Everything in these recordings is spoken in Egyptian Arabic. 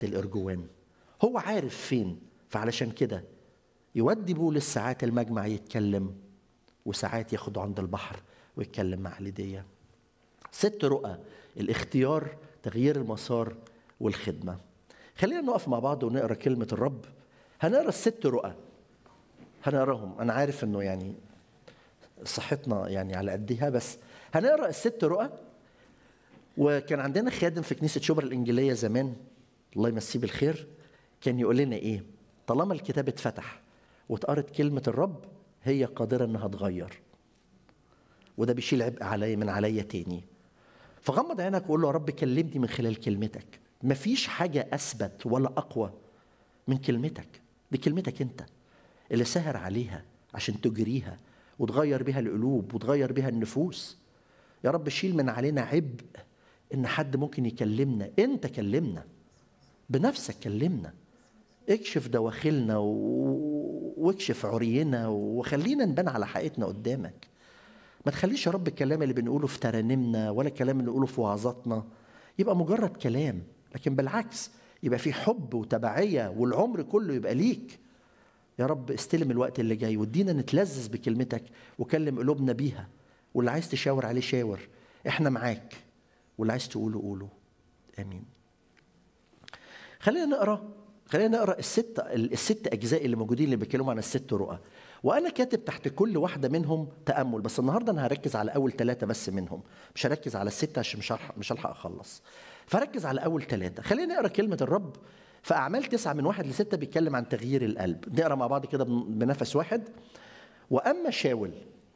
الارجوان هو عارف فين فعلشان كده يودي بولس ساعات المجمع يتكلم وساعات ياخده عند البحر ويتكلم مع ليديا ست رؤى الاختيار تغيير المسار والخدمة خلينا نقف مع بعض ونقرا كلمة الرب هنقرا الست رؤى هنقراهم أنا عارف إنه يعني صحتنا يعني على قدها بس هنقرا الست رؤى وكان عندنا خادم في كنيسة شبرا الإنجيلية زمان الله يمسيه بالخير كان يقول لنا إيه طالما الكتاب اتفتح واتقرت كلمة الرب هي قادرة إنها تغير وده بيشيل عبء عليا من عليا تاني فغمض عينك وقول له يا رب كلمني من خلال كلمتك مفيش حاجة أثبت ولا أقوى من كلمتك دي كلمتك أنت اللي سهر عليها عشان تجريها وتغير بها القلوب وتغير بها النفوس يا رب شيل من علينا عبء ان حد ممكن يكلمنا انت كلمنا بنفسك كلمنا اكشف دواخلنا و... واكشف عرينا وخلينا نبان على حقيقتنا قدامك ما تخليش يا رب الكلام اللي بنقوله في ترانيمنا ولا الكلام اللي نقوله في وعظاتنا يبقى مجرد كلام لكن بالعكس يبقى في حب وتبعية والعمر كله يبقى ليك يا رب استلم الوقت اللي جاي وادينا نتلذذ بكلمتك وكلم قلوبنا بيها واللي عايز تشاور عليه شاور احنا معاك واللي عايز تقوله قوله امين خلينا نقرا خلينا نقرا الست الست اجزاء اللي موجودين اللي بيتكلموا عن الست رؤى وانا كاتب تحت كل واحده منهم تامل بس النهارده انا هركز على اول ثلاثه بس منهم مش هركز على السته عشان مش هلحق مش هلحق اخلص فركز على اول ثلاثه خلينا نقرا كلمه الرب في اعمال تسعه من واحد لسته بيتكلم عن تغيير القلب نقرا مع بعض كده بنفس واحد واما شاول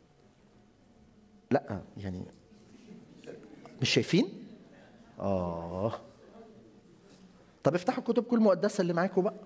لا يعني مش شايفين اه طب افتحوا كتبكم المقدسه اللي معاكم بقى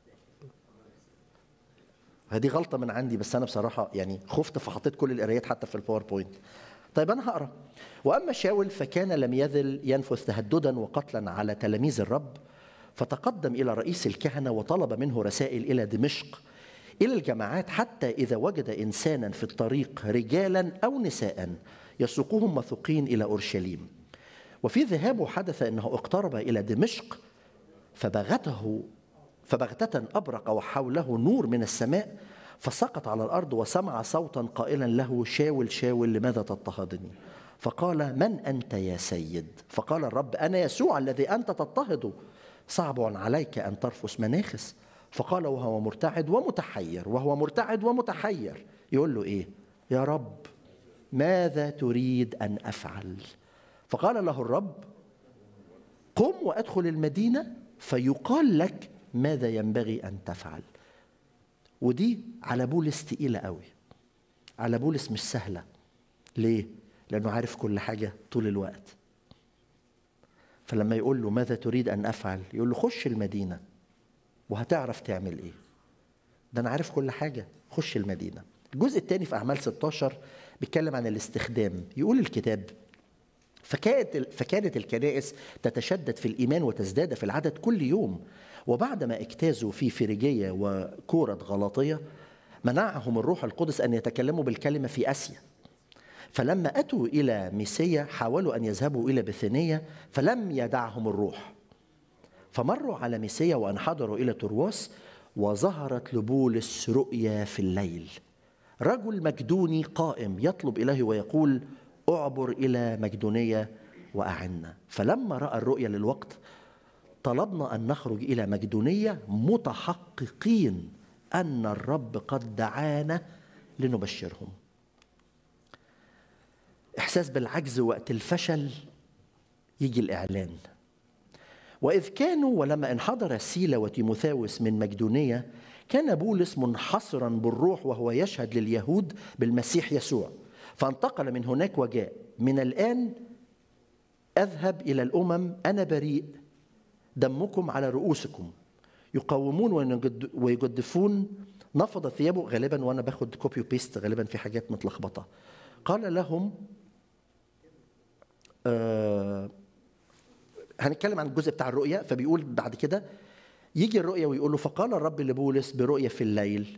هذه غلطة من عندي بس أنا بصراحة يعني خفت فحطيت كل القرايات حتى في الباوربوينت. طيب أنا هقرا. وأما شاول فكان لم يزل ينفث تهددا وقتلا على تلاميذ الرب فتقدم إلى رئيس الكهنة وطلب منه رسائل إلى دمشق إلى الجماعات حتى إذا وجد إنسانا في الطريق رجالا أو نساء يسوقهم مثوقين إلى أورشليم. وفي ذهابه حدث أنه اقترب إلى دمشق فبغته فبغتة أبرق وحوله نور من السماء فسقط على الأرض وسمع صوتا قائلا له شاول شاول لماذا تضطهدني فقال من أنت يا سيد فقال الرب أنا يسوع الذي أنت تضطهد صعب عليك أن ترفس مناخس فقال وهو مرتعد ومتحير وهو مرتعد ومتحير يقول له إيه يا رب ماذا تريد أن أفعل فقال له الرب قم وأدخل المدينة فيقال لك ماذا ينبغي ان تفعل ودي على بولس تقيله قوي على بولس مش سهله ليه لانه عارف كل حاجه طول الوقت فلما يقول له ماذا تريد ان افعل يقول له خش المدينه وهتعرف تعمل ايه ده انا عارف كل حاجه خش المدينه الجزء الثاني في اعمال 16 بيتكلم عن الاستخدام يقول الكتاب فكانت فكانت الكنائس تتشدد في الايمان وتزداد في العدد كل يوم وبعدما اجتازوا في فريجيه وكوره غلاطيه منعهم الروح القدس ان يتكلموا بالكلمه في اسيا فلما اتوا الى ميسيا حاولوا ان يذهبوا الى بثينيه فلم يدعهم الروح فمروا على ميسيا وانحدروا الى ترواس وظهرت لبولس رؤيا في الليل رجل مجدوني قائم يطلب اليه ويقول اعبر الى مقدونيه واعنا فلما راى الرؤيا للوقت طلبنا ان نخرج الى مقدونيه متحققين ان الرب قد دعانا لنبشرهم احساس بالعجز وقت الفشل يجي الاعلان واذ كانوا ولما انحدر سيلا وتيموثاوس من مقدونيه كان بولس منحصرا بالروح وهو يشهد لليهود بالمسيح يسوع فانتقل من هناك وجاء من الآن أذهب إلى الأمم أنا بريء دمكم على رؤوسكم يقاومون ويجدفون نفض ثيابه غالبا وانا باخد كوبي وبيست غالبا في حاجات متلخبطه قال لهم آه هنتكلم عن الجزء بتاع الرؤيا فبيقول بعد كده يجي الرؤيا ويقول له فقال الرب لبولس برؤيا في الليل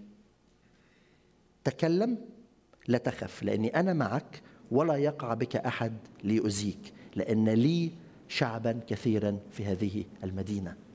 تكلم لا تخف لاني انا معك ولا يقع بك احد ليؤذيك لان لي شعبا كثيرا في هذه المدينه